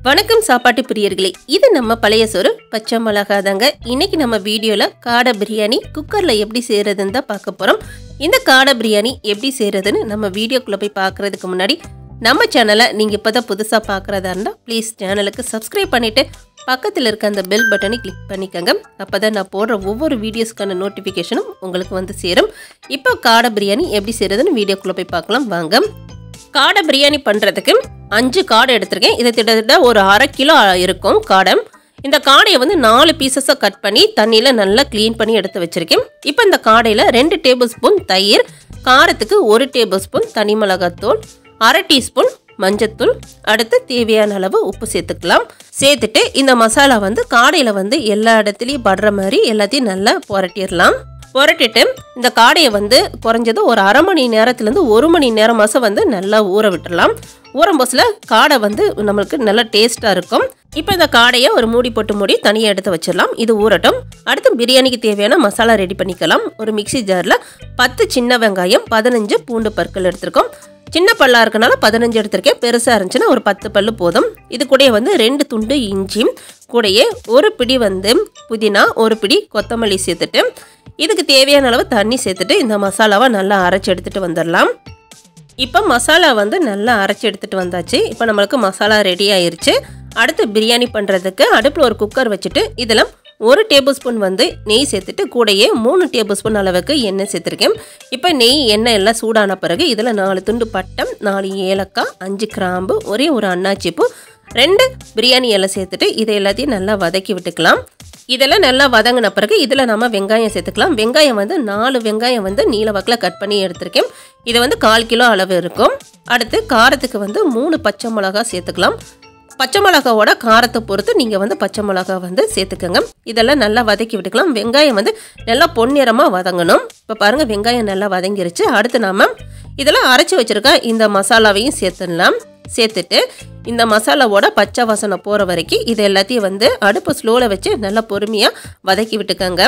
வணக்கம் சாப்பாட்டு பிரியர்களே இது நம்ம பழைய சோறு பச்சை மிளகா தாங்க இன்னைக்கு நம்ம வீடியோவில் காடை பிரியாணி குக்கரில் எப்படி செய்கிறதுன்னு தான் பார்க்க போகிறோம் இந்த காடை பிரியாணி எப்படி செய்கிறதுன்னு நம்ம வீடியோக்குள்ளே போய் பார்க்குறதுக்கு முன்னாடி நம்ம சேனலை நீங்கள் இப்போ தான் புதுசாக பார்க்குறதா இருந்தால் ப்ளீஸ் சேனலுக்கு சப்ஸ்கிரைப் பண்ணிவிட்டு பக்கத்தில் இருக்க அந்த பெல் பட்டனை கிளிக் பண்ணிக்கோங்க அப்போ தான் நான் போடுற ஒவ்வொரு வீடியோஸ்க்கான நோட்டிஃபிகேஷனும் உங்களுக்கு வந்து சேரும் இப்போ காடை பிரியாணி எப்படி செய்கிறதுன்னு வீடியோக்குள்ளே போய் பார்க்கலாம் வாங்க காடை பிரியாணி பண்ணுறதுக்கு அஞ்சு காடை எடுத்திருக்கேன் இது கிட்டத்தட்ட ஒரு அரை கிலோ இருக்கும் காடை இந்த காடையை வந்து நாலு பீசஸாக கட் பண்ணி தண்ணியில் நல்லா க்ளீன் பண்ணி எடுத்து வச்சுருக்கேன் இப்போ இந்த காடையில் ரெண்டு டேபிள் ஸ்பூன் தயிர் காரத்துக்கு ஒரு டேபிள் ஸ்பூன் தனி மிளகாத்தூள் அரை டீஸ்பூன் மஞ்சத்தூள் அடுத்து தேவையான அளவு உப்பு சேர்த்துக்கலாம் சேர்த்துட்டு இந்த மசாலா வந்து காடையில் வந்து எல்லா இடத்துலையும் படுற மாதிரி எல்லாத்தையும் நல்லா புரட்டிடலாம் புரட்டிட்டு இந்த காடையை வந்து குறைஞ்சது ஒரு அரை மணி நேரத்துலேருந்து ஒரு மணி நேரம் மாதம் வந்து நல்லா ஊற விட்டுறலாம் ஊறும் போசில் காடை வந்து நம்மளுக்கு நல்லா டேஸ்ட்டாக இருக்கும் இப்போ இந்த காடையை ஒரு மூடி போட்டு மூடி தனியாக எடுத்து வச்சிடலாம் இது ஊறட்டும் அடுத்து பிரியாணிக்கு தேவையான மசாலா ரெடி பண்ணிக்கலாம் ஒரு மிக்ஸி ஜாரில் பத்து சின்ன வெங்காயம் பதினஞ்சு பூண்டு பற்கள் எடுத்திருக்கோம் சின்ன பல்லா இருக்கனால பதினஞ்சு எடுத்திருக்கேன் பெருசாக இருந்துச்சுன்னா ஒரு பத்து பல்லு போதும் இது கூடயே வந்து ரெண்டு துண்டு இஞ்சி கூடயே ஒரு பிடி வந்து புதினா ஒரு பிடி கொத்தமல்லி சேர்த்துட்டு இதுக்கு தேவையான அளவு தண்ணி சேர்த்துட்டு இந்த மசாலாவை நல்லா அரைச்சி எடுத்துகிட்டு வந்துடலாம் இப்போ மசாலா வந்து நல்லா அரைச்சி எடுத்துகிட்டு வந்தாச்சு இப்போ நம்மளுக்கு மசாலா ரெடி ஆயிருச்சு அடுத்து பிரியாணி பண்ணுறதுக்கு அடுப்பில் ஒரு குக்கர் வச்சுட்டு இதில் ஒரு டேபிள் ஸ்பூன் வந்து நெய் சேர்த்துட்டு கூடயே மூணு டேபிள் ஸ்பூன் அளவுக்கு எண்ணெய் சேர்த்துருக்கேன் இப்போ நெய் எண்ணெய் எல்லாம் சூடான பிறகு இதில் நாலு துண்டு பட்டம் நாலு ஏலக்காய் அஞ்சு கிராம்பு ஒரே ஒரு அன்னாச்சிப்பூ ரெண்டு பிரியாணி இலை சேர்த்துட்டு இதை எல்லாத்தையும் நல்லா வதக்கி விட்டுக்கலாம் இதெல்லாம் நல்லா வதங்கின பிறகு இதில் நம்ம வெங்காயம் சேர்த்துக்கலாம் வெங்காயம் வந்து நாலு வெங்காயம் வந்து நீல வாக்கில் கட் பண்ணி எடுத்திருக்கேன் இது வந்து கால் கிலோ அளவு இருக்கும் அடுத்து காரத்துக்கு வந்து மூணு பச்சை மிளகா சேர்த்துக்கலாம் பச்சை மிளகாவோட காரத்தை பொறுத்து நீங்கள் வந்து பச்சை மிளகா வந்து சேர்த்துக்கோங்க இதெல்லாம் நல்லா வதக்கி விட்டுக்கலாம் வெங்காயம் வந்து நல்லா பொன்னிறமாக வதங்கணும் இப்போ பாருங்கள் வெங்காயம் நல்லா வதங்கிருச்சு அடுத்து நாம இதெல்லாம் அரைச்சி வச்சுருக்க இந்த மசாலாவையும் சேர்த்துடலாம் சேர்த்துட்டு இந்த மசாலாவோட பச்சை வாசனை போகிற வரைக்கும் இது எல்லாத்தையும் வந்து அடுப்பு ஸ்லோவில் வச்சு நல்லா பொறுமையாக வதக்கி விட்டுக்கோங்க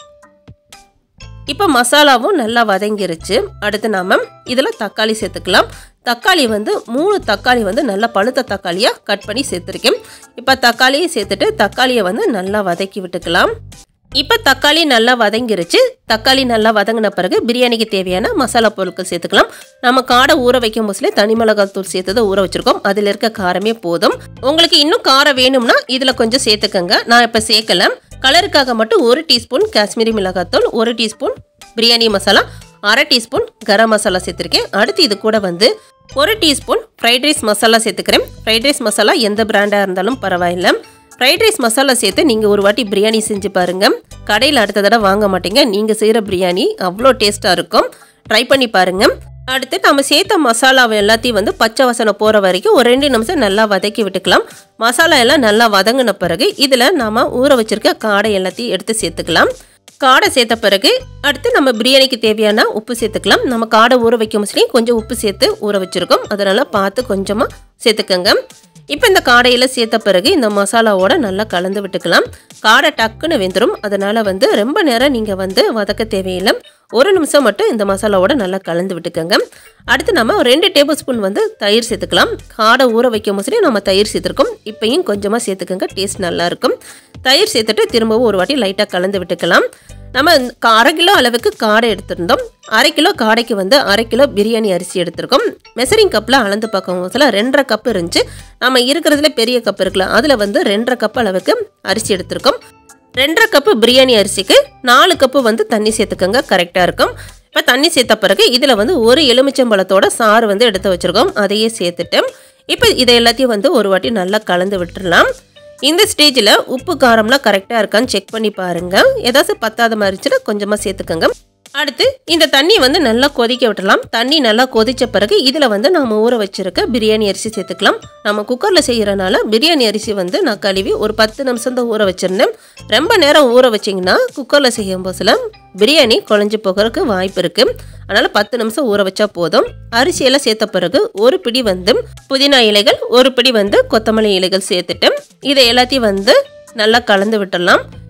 இப்போ மசாலாவும் நல்லா வதங்கிருச்சு அடுத்து நாம் இதில் தக்காளி சேர்த்துக்கலாம் தக்காளி வந்து மூணு தக்காளி வந்து நல்லா பழுத்த தக்காளியாக கட் பண்ணி சேர்த்துருக்கேன் இப்போ தக்காளியை சேர்த்துட்டு தக்காளியை வந்து நல்லா வதக்கி விட்டுக்கலாம் இப்போ தக்காளி நல்லா வதங்கிருச்சு தக்காளி நல்லா வதங்கின பிறகு பிரியாணிக்கு தேவையான மசாலா பொருட்கள் சேர்த்துக்கலாம் நம்ம காடை ஊற வைக்கும் போதுல தனி மிளகாய் தூள் சேர்த்ததை ஊற வச்சிருக்கோம் அதில் இருக்க காரமே போதும் உங்களுக்கு இன்னும் காரம் வேணும்னா இதில் கொஞ்சம் சேர்த்துக்கங்க நான் இப்போ சேர்க்கல கலருக்காக மட்டும் ஒரு டீஸ்பூன் காஷ்மீரி மிளகாத்தூள் ஒரு டீஸ்பூன் பிரியாணி மசாலா அரை டீஸ்பூன் கரம் மசாலா சேர்த்துருக்கேன் அடுத்து இது கூட வந்து ஒரு டீஸ்பூன் ஃப்ரைட் ரைஸ் மசாலா சேர்த்துக்கிறேன் ஃப்ரைட் ரைஸ் மசாலா எந்த பிராண்டாக இருந்தாலும் பரவாயில்லை ஃப்ரைட் ரைஸ் மசாலா சேர்த்து நீங்கள் ஒரு வாட்டி பிரியாணி செஞ்சு பாருங்கள் கடையில் அடுத்த தடவை வாங்க மாட்டீங்க நீங்கள் செய்கிற பிரியாணி அவ்வளோ டேஸ்ட்டாக இருக்கும் ட்ரை பண்ணி பாருங்கள் அடுத்து நம்ம சேர்த்த மசாலாவை எல்லாத்தையும் வந்து பச்சை வாசனை போகிற வரைக்கும் ஒரு ரெண்டு நிமிஷம் நல்லா வதக்கி விட்டுக்கலாம் மசாலா எல்லாம் நல்லா வதங்கின பிறகு இதில் நாம் ஊற வச்சுருக்க காடை எல்லாத்தையும் எடுத்து சேர்த்துக்கலாம் காடை சேர்த்த பிறகு அடுத்து நம்ம பிரியாணிக்கு தேவையான உப்பு சேர்த்துக்கலாம் நம்ம காடை ஊற வைக்கும் முஸ்லீம் கொஞ்சம் உப்பு சேர்த்து ஊற வச்சுருக்கோம் அதனால் பார்த்து கொஞ்சமாக சேர்த்துக்கோங்க இப்போ இந்த காடையில் சேர்த்த பிறகு இந்த மசாலாவோட நல்லா கலந்து விட்டுக்கலாம் காடை டக்குன்னு வெந்துடும் அதனால் வந்து ரொம்ப நேரம் நீங்கள் வந்து வதக்க தேவையில்லை ஒரு நிமிஷம் மட்டும் இந்த மசாலாவோட நல்லா கலந்து விட்டுக்கோங்க அடுத்து நம்ம ரெண்டு டேபிள் ஸ்பூன் வந்து தயிர் சேர்த்துக்கலாம் காடை ஊற வைக்கும் போது நம்ம தயிர் சேர்த்துருக்கோம் இப்பையும் கொஞ்சமாக சேர்த்துக்கோங்க டேஸ்ட் நல்லாயிருக்கும் தயிர் சேர்த்துட்டு திரும்பவும் ஒரு வாட்டி லைட்டாக கலந்து விட்டுக்கலாம் நம்ம அரை கிலோ அளவுக்கு காடை எடுத்திருந்தோம் அரை கிலோ காடைக்கு வந்து அரை கிலோ பிரியாணி அரிசி எடுத்திருக்கோம் மெசரிங் கப்பில் அளந்து பார்க்கும் போதில் ரெண்டரை கப் இருந்துச்சு நம்ம இருக்கிறதுல பெரிய கப் இருக்குல்ல அதில் வந்து ரெண்டரை கப் அளவுக்கு அரிசி எடுத்திருக்கோம் ரெண்டரை கப்பு பிரியாணி அரிசிக்கு நாலு கப்பு வந்து தண்ணி சேர்த்துக்கோங்க கரெக்டாக இருக்கும் இப்போ தண்ணி சேர்த்த பிறகு இதில் வந்து ஒரு எலுமிச்சம்பழத்தோட சாறு வந்து எடுத்து வச்சுருக்கோம் அதையே சேர்த்துட்டு இப்போ இதை எல்லாத்தையும் வந்து ஒரு வாட்டி நல்லா கலந்து விட்டுடலாம் இந்த ஸ்டேஜில் உப்பு காரம்லாம் கரெக்டாக இருக்கான்னு செக் பண்ணி பாருங்கள் ஏதாச்சும் பத்தாத மாதிரி இருந்துச்சுன்னா கொஞ்சமாக சேர்த்துக்கோங்க அடுத்து இந்த தண்ணி வந்து நல்லா கொதிக்க விட்டுலாம் தண்ணி நல்லா கொதிச்ச பிறகு இதில் வந்து நம்ம ஊற வச்சிருக்க பிரியாணி அரிசி சேர்த்துக்கலாம் நம்ம குக்கரில் செய்கிறனால பிரியாணி அரிசி வந்து நான் கழுவி ஒரு பத்து நிமிஷம் தான் ஊற வச்சிருந்தேன் ரொம்ப நேரம் ஊற வச்சிங்கன்னா குக்கரில் செய்யும் போதில் பிரியாணி குழஞ்சி போகிறதுக்கு வாய்ப்பு இருக்குது அதனால் பத்து நிமிஷம் ஊற வச்சா போதும் அரிசியெல்லாம் சேர்த்த பிறகு ஒரு பிடி வந்து புதினா இலைகள் ஒரு பிடி வந்து கொத்தமல்லி இலைகள் சேர்த்துட்டு இதை எல்லாத்தையும் வந்து நல்லா கலந்து விட்டுடலாம்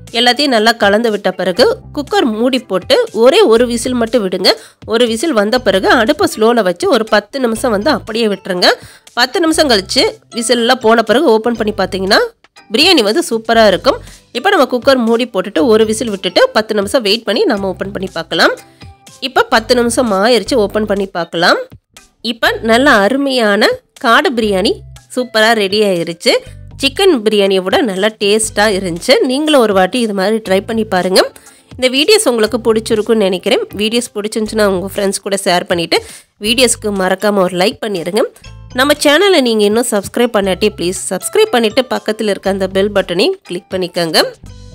எல்லாத்தையும் நல்லா கலந்து விட்ட பிறகு குக்கர் மூடி போட்டு ஒரே ஒரு விசில் மட்டும் விடுங்க ஒரு விசில் வந்த பிறகு அடுப்பை ஸ்லோவில் வச்சு ஒரு பத்து நிமிஷம் வந்து அப்படியே விட்டுருங்க பத்து நிமிஷம் கழித்து விசிலெலாம் போன பிறகு ஓப்பன் பண்ணி பார்த்தீங்கன்னா பிரியாணி வந்து சூப்பராக இருக்கும் இப்போ நம்ம குக்கர் மூடி போட்டுட்டு ஒரு விசில் விட்டுட்டு பத்து நிமிஷம் வெயிட் பண்ணி நம்ம ஓப்பன் பண்ணி பார்க்கலாம் இப்போ பத்து நிமிஷம் ஆயிடுச்சு ஓப்பன் பண்ணி பார்க்கலாம் இப்போ நல்ல அருமையான காடை பிரியாணி சூப்பராக ரெடி ஆயிருச்சு சிக்கன் பிரியாணியை விட நல்லா டேஸ்ட்டாக இருந்துச்சு நீங்களும் ஒரு வாட்டி இது மாதிரி ட்ரை பண்ணி பாருங்கள் இந்த வீடியோஸ் உங்களுக்கு பிடிச்சிருக்குன்னு நினைக்கிறேன் வீடியோஸ் பிடிச்சிருந்துச்சுன்னா உங்கள் ஃப்ரெண்ட்ஸ் கூட ஷேர் பண்ணிவிட்டு வீடியோஸ்க்கு மறக்காமல் ஒரு லைக் பண்ணிடுங்க நம்ம சேனலை நீங்கள் இன்னும் சப்ஸ்கிரைப் பண்ணாட்டி ப்ளீஸ் சப்ஸ்கிரைப் பண்ணிவிட்டு பக்கத்தில் இருக்க அந்த பெல் பட்டனையும் கிளிக் பண்ணிக்கோங்க